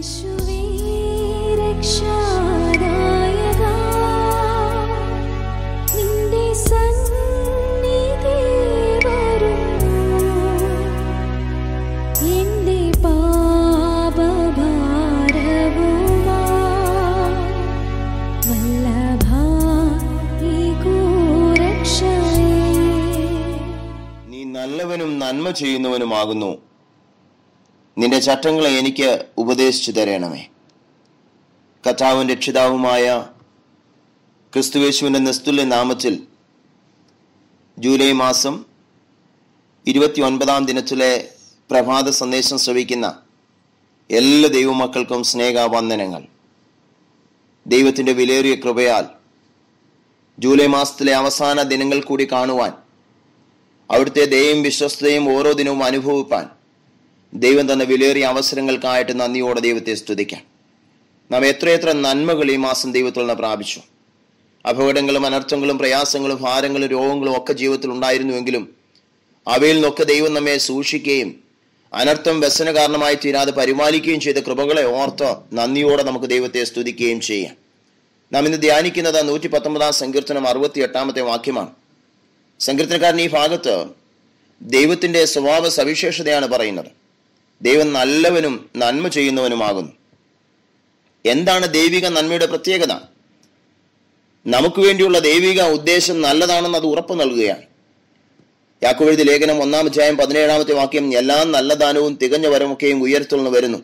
യേശുവേ രക്ഷാദായകാ നിന്റെ സന്നിധി വരുന്നു എന്റെ പാപഭാരവുമാ വല്ലഭാ ഈ കൂരക്ഷയേ നീ നല്ലവനും നന്മ ചെയ്യുന്നവനുമാകുന്നു നിന്റെ ചട്ടങ്ങളെ എനിക്ക് ഉപദേശിച്ചു തരണമേ കഥാവും രക്ഷിതാവുമായ ക്രിസ്തുവേശുവിന്റെ നിസ്തുല്യ നാമത്തിൽ ജൂലൈ മാസം ഇരുപത്തി ഒൻപതാം ദിനത്തിലെ പ്രഭാത സന്ദേശം ശ്രവിക്കുന്ന എല്ലാ ദൈവമക്കൾക്കും സ്നേഹവന്ദനങ്ങൾ ദൈവത്തിന്റെ വിലയേറിയ കൃപയാൽ ജൂലൈ മാസത്തിലെ അവസാന ദിനങ്ങൾ കൂടി കാണുവാൻ അവിടുത്തെ ദയയും വിശ്വസ്തയും ഓരോ ദിനവും അനുഭവിപ്പാൻ ദൈവം തന്ന വിലയേറിയ അവസരങ്ങൾക്കായിട്ട് നന്ദിയോടെ ദൈവത്തെ സ്തുതിക്കാം നാം എത്രയെത്ര നന്മകൾ ഈ മാസം ദൈവത്തിൽ നിന്ന് പ്രാപിച്ചു അപകടങ്ങളും അനർത്ഥങ്ങളും പ്രയാസങ്ങളും ഭാരങ്ങളും രോഗങ്ങളും ഒക്കെ ജീവിതത്തിൽ ഉണ്ടായിരുന്നുവെങ്കിലും അവയിൽ നിന്നൊക്കെ ദൈവം നമ്മെ സൂക്ഷിക്കുകയും അനർത്ഥം വ്യസന കാരണമായി തീരാതെ പരിപാലിക്കുകയും ചെയ്ത കൃപകളെ ഓർത്ത് നന്ദിയോടെ നമുക്ക് ദൈവത്തെ സ്തുതിക്കുകയും ചെയ്യാം നാം ഇന്ന് ധ്യാനിക്കുന്നത് നൂറ്റി പത്തൊമ്പതാം സങ്കീർത്തനം അറുപത്തി എട്ടാമത്തെ വാക്യമാണ് സങ്കീർത്തനക്കാരൻ ഈ ഭാഗത്ത് ദൈവത്തിന്റെ സ്വഭാവ സവിശേഷതയാണ് പറയുന്നത് ദൈവം നല്ലവനും നന്മ ചെയ്യുന്നവനുമാകുന്നു എന്താണ് ദൈവിക നന്മയുടെ പ്രത്യേകത നമുക്ക് വേണ്ടിയുള്ള ദൈവിക ഉദ്ദേശം നല്ലതാണെന്ന് അത് ഉറപ്പ് നൽകുകയാണ് യാക്കുവെഴുതി ലേഖനം ഒന്നാം അധ്യായം പതിനേഴാമത്തെ വാക്യം എല്ലാ നല്ല ദാനവും തികഞ്ഞ വരമൊക്കെയും ഉയരത്തുനിന്ന് വരുന്നു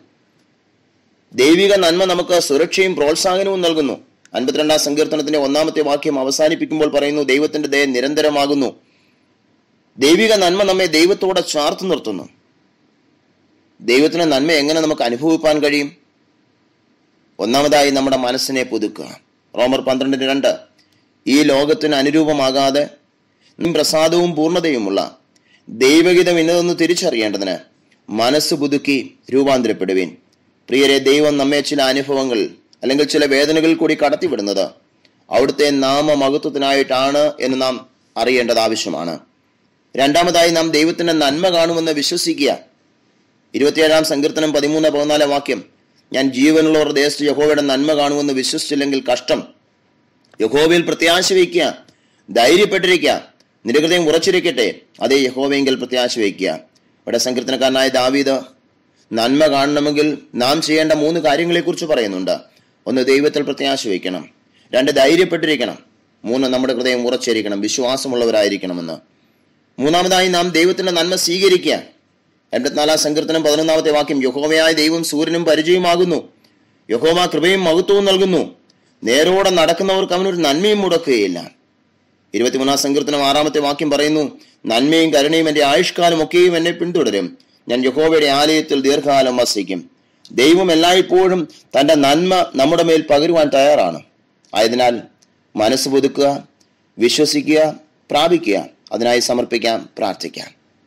ദൈവിക നന്മ നമുക്ക് സുരക്ഷയും പ്രോത്സാഹനവും നൽകുന്നു അൻപത്തിരണ്ടാം സങ്കീർത്തനത്തിന്റെ ഒന്നാമത്തെ വാക്യം അവസാനിപ്പിക്കുമ്പോൾ പറയുന്നു ദൈവത്തിന്റെ ദയ നിരന്തരമാകുന്നു ദൈവിക നന്മ നമ്മെ ദൈവത്തോടെ ചേർത്ത് നിർത്തുന്നു ദൈവത്തിന്റെ നന്മ എങ്ങനെ നമുക്ക് അനുഭവിപ്പാൻ കഴിയും ഒന്നാമതായി നമ്മുടെ മനസ്സിനെ പുതുക്കുക റോമർ പന്ത്രണ്ടിന് രണ്ട് ഈ ലോകത്തിന് അനുരൂപമാകാതെ പ്രസാദവും പൂർണ്ണതയുമുള്ള ദൈവഗീതം ഇന്നതെന്ന് തിരിച്ചറിയേണ്ടതിന് മനസ്സ് പുതുക്കി രൂപാന്തരപ്പെടുവീൻ പ്രിയരെ ദൈവം നമ്മെ ചില അനുഭവങ്ങൾ അല്ലെങ്കിൽ ചില വേദനകൾ കൂടി കടത്തിവിടുന്നത് അവിടുത്തെ നാമമഹത്വത്തിനായിട്ടാണ് എന്ന് നാം അറിയേണ്ടത് ആവശ്യമാണ് രണ്ടാമതായി നാം ദൈവത്തിന്റെ നന്മ കാണുമെന്ന് വിശ്വസിക്കുക ഇരുപത്തിയേഴാം സങ്കീർത്തനം പതിമൂന്ന് പതിനാലാം വാക്യം ഞാൻ ജീവനുള്ളവർ ദേശത്ത് യഹോവയുടെ നന്മ കാണുമെന്ന് വിശ്വസിച്ചില്ലെങ്കിൽ കഷ്ടം യഹോവയിൽ പ്രത്യാശ വയ്ക്കുക ധൈര്യപ്പെട്ടിരിക്കുക നിന്റെ ഹൃദയം ഉറച്ചിരിക്കട്ടെ അതേ യഹോവയെങ്കിൽ പ്രത്യാശ വയ്ക്കുക ഇവിടെ സങ്കീർത്തനക്കാരനായ ദാവീദ് നന്മ കാണണമെങ്കിൽ നാം ചെയ്യേണ്ട മൂന്ന് കാര്യങ്ങളെക്കുറിച്ച് പറയുന്നുണ്ട് ഒന്ന് ദൈവത്തിൽ പ്രത്യാശ വയ്ക്കണം രണ്ട് ധൈര്യപ്പെട്ടിരിക്കണം മൂന്ന് നമ്മുടെ ഹൃദയം ഉറച്ചിരിക്കണം വിശ്വാസമുള്ളവരായിരിക്കണമെന്ന് മൂന്നാമതായി നാം ദൈവത്തിന്റെ നന്മ സ്വീകരിക്കുക എൺപത്തിനാലാം സങ്കീർത്തനം പതിനൊന്നാമത്തെ വാക്യം യഹോവയായ ദൈവം സൂര്യനും പരിചയമാകുന്നു യഹോവ കൃപയും മഹത്വവും നൽകുന്നു നേരോടെ നടക്കുന്നവർക്ക് അവനൊരു നന്മയും മുടക്കുകയില്ല ഇരുപത്തിമൂന്നാം സങ്കീർത്തനം ആറാമത്തെ വാക്യം പറയുന്നു നന്മയും കരുണയും എന്റെ ആയുഷ്കാലം ഒക്കെയും എന്നെ പിന്തുടരും ഞാൻ യഹോവയുടെ ആലയത്തിൽ ദീർഘകാലം വസിക്കും ദൈവം എല്ലായ്പ്പോഴും തന്റെ നന്മ നമ്മുടെ മേൽ പകരുവാൻ തയ്യാറാണ് ആയതിനാൽ മനസ്സ് പുതുക്കുക വിശ്വസിക്കുക പ്രാപിക്കുക അതിനായി സമർപ്പിക്കാം പ്രാർത്ഥിക്കാം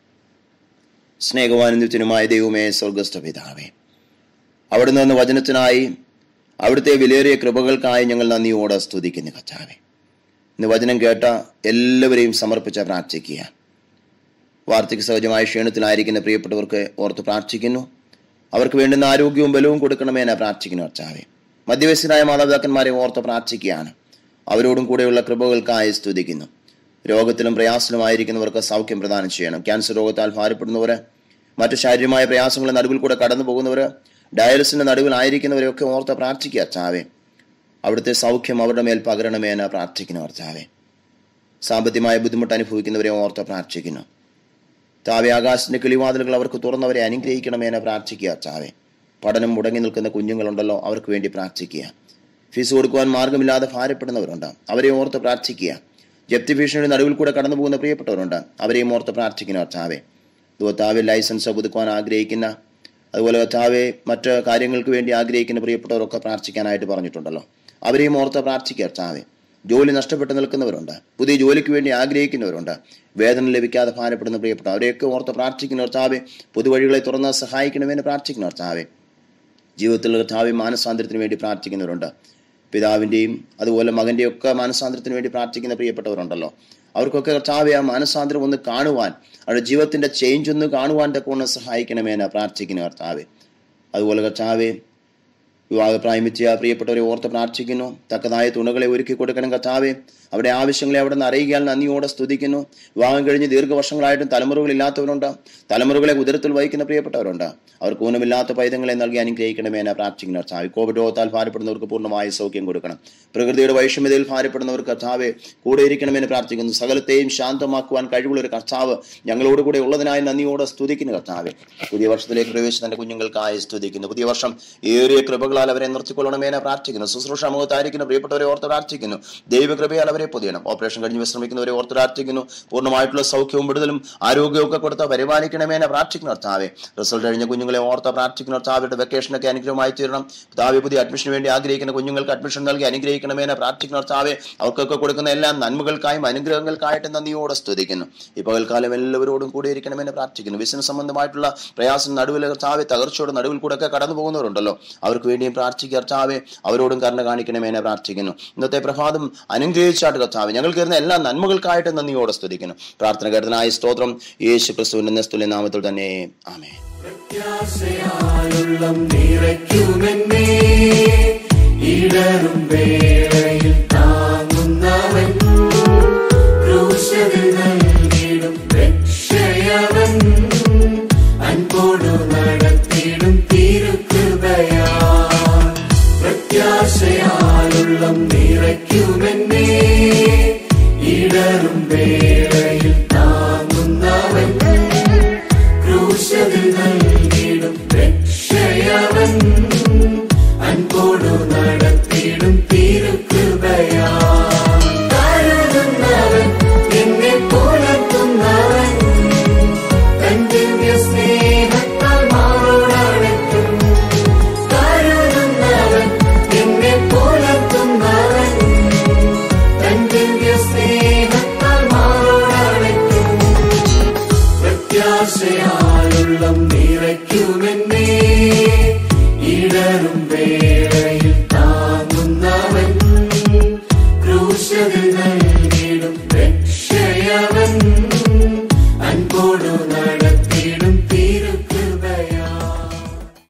സ്നേഹവാനന്ദത്തിനുമായ ദൈവമേ സ്വർഗസ്ഥ പിതാവേ അവിടുന്ന് നിന്ന് വചനത്തിനായി അവിടുത്തെ വിലയേറിയ കൃപകൾക്കായി ഞങ്ങൾ നന്ദിയോടെ സ്തുതിക്കുന്നു കച്ചാവേ ഇന്ന് വചനം കേട്ട എല്ലാവരെയും സമർപ്പിച്ച പ്രാർത്ഥിക്കുക വാർദ്ധക്യ സഹജമായ ക്ഷീണത്തിലായിരിക്കുന്ന പ്രിയപ്പെട്ടവർക്ക് ഓർത്ത് പ്രാർത്ഥിക്കുന്നു അവർക്ക് വേണ്ടുന്ന ആരോഗ്യവും ബലവും കൊടുക്കണമേ എന്നെ പ്രാർത്ഥിക്കുന്നു അച്ചാവേ മധ്യവയസ്സനായ മാതാപിതാക്കന്മാരെ ഓർത്ത് പ്രാർത്ഥിക്കുകയാണ് അവരോടും കൂടെയുള്ള കൃപകൾക്കായി സ്തുതിക്കുന്നു രോഗത്തിലും പ്രയാസത്തിലുമായിരിക്കുന്നവർക്ക് സൗഖ്യം പ്രദാനം ചെയ്യണം ക്യാൻസർ രോഗത്താൽ ഭാരപ്പെടുന്നവര് മറ്റു ശാരീരികമായ പ്രയാസങ്ങളുടെ നടുവിൽ കൂടെ കടന്നു പോകുന്നവര് ഡയാലിസിന്റെ നടുവിലായിരിക്കുന്നവരെയൊക്കെ ഓർത്ത് പ്രാർത്ഥിക്കുക അച്ചാവേ അവിടുത്തെ സൗഖ്യം അവരുടെ മേൽ പകരണമേ എന്ന് പ്രാർത്ഥിക്കുന്നു കർത്താവെ സാമ്പത്തികമായ ബുദ്ധിമുട്ട് അനുഭവിക്കുന്നവരെ ഓർത്ത് പ്രാർത്ഥിക്കുന്നു താവെ ആകാശത്തിന്റെ കിളിവാതിലുകൾ അവർക്ക് തുറന്നവരെ അനുഗ്രഹിക്കണമേ എന്ന് പ്രാർത്ഥിക്കുക ചാവെ പഠനം മുടങ്ങി നിൽക്കുന്ന കുഞ്ഞുങ്ങളുണ്ടല്ലോ അവർക്ക് വേണ്ടി പ്രാർത്ഥിക്കുക ഫീസ് കൊടുക്കുവാൻ മാർഗമില്ലാതെ ഭാരപ്പെടുന്നവരുണ്ട് അവരെ ഓർത്ത് പ്രാർത്ഥിക്കുക ജപ്തി ഭീഷണിയുടെ നടുവിൽ കൂടെ കടന്നു പോകുന്ന പ്രിയപ്പെട്ടവരുണ്ട് അവരെയും ഓർത്ത് പ്രാർത്ഥിക്കുന്നു കർത്താവെ ദുവത്താവെ ലൈസൻസ് പുതുക്കുവാൻ ആഗ്രഹിക്കുന്ന അതുപോലെ കർത്താവെ മറ്റ് കാര്യങ്ങൾക്ക് വേണ്ടി ആഗ്രഹിക്കുന്ന പ്രിയപ്പെട്ടവരൊക്കെ പ്രാർത്ഥിക്കാനായിട്ട് പറഞ്ഞിട്ടുണ്ടല്ലോ അവരെയും ഓർത്ത് പ്രാർത്ഥിക്കുക കർത്താവെ ജോലി നഷ്ടപ്പെട്ട് നിൽക്കുന്നവരുണ്ട് പുതിയ ജോലിക്ക് വേണ്ടി ആഗ്രഹിക്കുന്നവരുണ്ട് വേതനം ലഭിക്കാതെ ഭാരപ്പെടുന്ന പ്രിയപ്പെട്ട അവരെയൊക്കെ ഓർത്ത് പ്രാർത്ഥിക്കുന്ന കർത്താവെ പുതുവഴികളെ തുറന്ന് സഹായിക്കണമെന്ന് പ്രാർത്ഥിക്കുന്ന കർത്താവെ ജീവിതത്തിൽ കർത്താവെ മാനസാന്തരത്തിന് വേണ്ടി പ്രാർത്ഥിക്കുന്നവരുണ്ട് പിതാവിൻ്റെയും അതുപോലെ മകൻ്റെയും ഒക്കെ മാനസാന്തരത്തിന് വേണ്ടി പ്രാർത്ഥിക്കുന്ന പ്രിയപ്പെട്ടവരുണ്ടല്ലോ അവർക്കൊക്കെ കർത്താവെ ആ മാനസാന്തരം ഒന്ന് കാണുവാൻ അവരുടെ ജീവിതത്തിന്റെ ചേഞ്ച് ഒന്ന് കാണുവാൻ തക്കവണ്ണം സഹായിക്കണമെന്ന് പ്രാർത്ഥിക്കുന്ന കർത്താവെ അതുപോലെ കർത്താവെ വിവാഹപ്രായമിച്ച പ്രിയപ്പെട്ടവരെ ഓർത്ത് പ്രാർത്ഥിക്കുന്നു തക്കതായ തുണകളെ ഒരുക്കി കൊടുക്കണം കർത്താവെ അവിടെ ആവശ്യങ്ങളെ അവിടെ നിന്ന് അറിയിക്കാൻ നന്ദിയോടെ സ്തുതിക്കുന്നു വിവാഹം കഴിഞ്ഞ് ദീർഘവർഷങ്ങളായിട്ടും തലമുറകളില്ലാത്തവരുണ്ട് തലമുറകളെ ഉദരത്തിൽ വഹിക്കുന്ന പ്രിയപ്പെട്ടവരുണ്ട് അവർക്ക് ഊനമില്ലാത്ത പൈതങ്ങളെ നൽകി അനുഗ്രഹിക്കണമേ എന്ന് പ്രാർത്ഥിക്കുന്നു കർത്താവ് കോവിഡ് രോഗത്താൽ ഭാരപ്പെടുന്നവർക്ക് പൂർണ്ണമായ സൗഖ്യം കൊടുക്കണം പ്രകൃതിയുടെ വൈഷമ്യതയിൽ ഭാരപ്പെടുന്നവർക്ക് കർത്താവെ കൂടെ ഇരിക്കണമെന്ന് പ്രാർത്ഥിക്കുന്നു സകലത്തെയും ശാന്തമാക്കുവാൻ കഴിവുള്ള ഒരു കർത്താവ് ഞങ്ങളോട് കൂടെ ഉള്ളതിനായി നന്ദിയോടെ സ്തുതിക്കുന്നു കർത്താവെ പുതിയ വർഷത്തിലേക്ക് പ്രവേശിച്ച തന്റെ കുഞ്ഞുങ്ങൾക്കായി സ്തുതിക്കുന്നു പുതിയ വർഷം ഏറിയ കൃപകളാൽ അവരെ നിർത്തിക്കൊള്ളണമെന്ന് പ്രാർത്ഥിക്കുന്നു ശുശ്രൂഷ മുഖത്തായിരിക്കുന്ന പ്രിയപ്പെട്ടവരെ ഓർത്ത് പ്രാർത്ഥിക്കുന്നു ദൈവകൃപയാൽ അവരെ പൊതിയണം ഓപ്പറേഷൻ കഴിഞ്ഞ് വിശ്രമിക്കുന്നവരെ ഓർത്ത് പ്രാർത്ഥിക്കുന്നു പൂർണ്ണമായിട്ടുള്ള സൗഖ്യവും വിടുതലും ആരോഗ്യവും ഒക്കെ കൊടുത്ത് പരിപാലിക്കണമെന്ന് പ്രാർത്ഥിക്കുന്നു കർത്താവെ റിസൾട്ട് കഴിഞ്ഞ കുഞ്ഞുങ്ങളെ ഓർത്ത് പ്രാർത്ഥിക്കുന്നു കർത്താവരുടെ വെക്കേഷനൊക്കെ അനുഗ്രഹമായി തീരണം പിതാവെ പുതിയ അഡ്മിഷന് വേണ്ടി ആഗ്രഹിക്കുന്ന കുഞ്ഞുങ്ങൾക്ക് അഡ്മിഷൻ നൽകി അനുഗ്രഹിക്കണമെന്ന് പ്രാർത്ഥിക്കുന്നു കർത്താവെ അവർക്കൊക്കെ കൊടുക്കുന്ന എല്ലാ നന്മകൾക്കായും അനുഗ്രഹങ്ങൾക്കായിട്ട് നന്ദിയോടെ സ്തുതിക്കുന്നു ഈ പകൽക്കാലം എല്ലാവരോടും കൂടെ ഇരിക്കണമെന്ന് പ്രാർത്ഥിക്കുന്നു ബിസിനസ് സംബന്ധമായിട്ടുള്ള പ്രയാസം നടുവിൽ കർത്താവെ തകർച്ചയുടെ നടുവിൽ കൂടെ ഒക്കെ കടന്നു പോകുന്നവരുണ്ടല്ലോ അവർക്ക് വേണ്ടിയും പ്രാർത്ഥിക്കുക കർത്താവെ അവരോടും കരുണ കാണിക്കണമെന്ന് പ്രാർത്ഥിക്കുന്നു ഇന്നത്തെ പ്രഭാതം അനുഗ്രഹിച്ചാട്ട് കർത്താവ് ഞങ്ങൾക്ക് തരുന്ന എല്ലാ നന്മകൾക്കായിട്ട് നന്ദിയോടെ സ്തുതിക്കുന്നു പ്രാർത്ഥന കരുതനായ സ്തോത്രം യേശു ക്രിസ്തുവിന്റെ നെസ്തുല്യ നാമത്തിൽ തന്നെ ആമേ പ്രത്യാശയാലുള്ളം നിറയ്ക്കുമെന്നേ ഇടറും വേളയിൽ താങ്ങുന്നവൻ ക്രൂശതിൽ നൽകിടും രക്ഷയവൻ അൻപോടു നടത്തിടും തിരുകൃപയാ പ്രത്യാശയാലുള്ളം നിറയ്ക്കുമെന്നേ ഇടറും വേളയിൽ താങ്ങുന്നവൻ ക്രൂശതിൽ നൽകിടും രക്ഷയവൻ അൻപോടു നടത്തിടും തിരുകൃപയാ കരുതുന്നവൻ എന്നെ പുലർത്തുന്നവൻ തൻ ദിവ്യ സ്നേഹത്താൽ മാറോടണയ്ക്കും കരുതുന്നവൻ എന്നെ പുലർത്തുന്നവൻ തൻ ദിവ്യ സ്നേഹത്താൽ മാറോടണയ്ക്കും പ്രത്യാശയാലുള്ളം നിറയ്ക്കുമെന്നേ ഇടറും വേള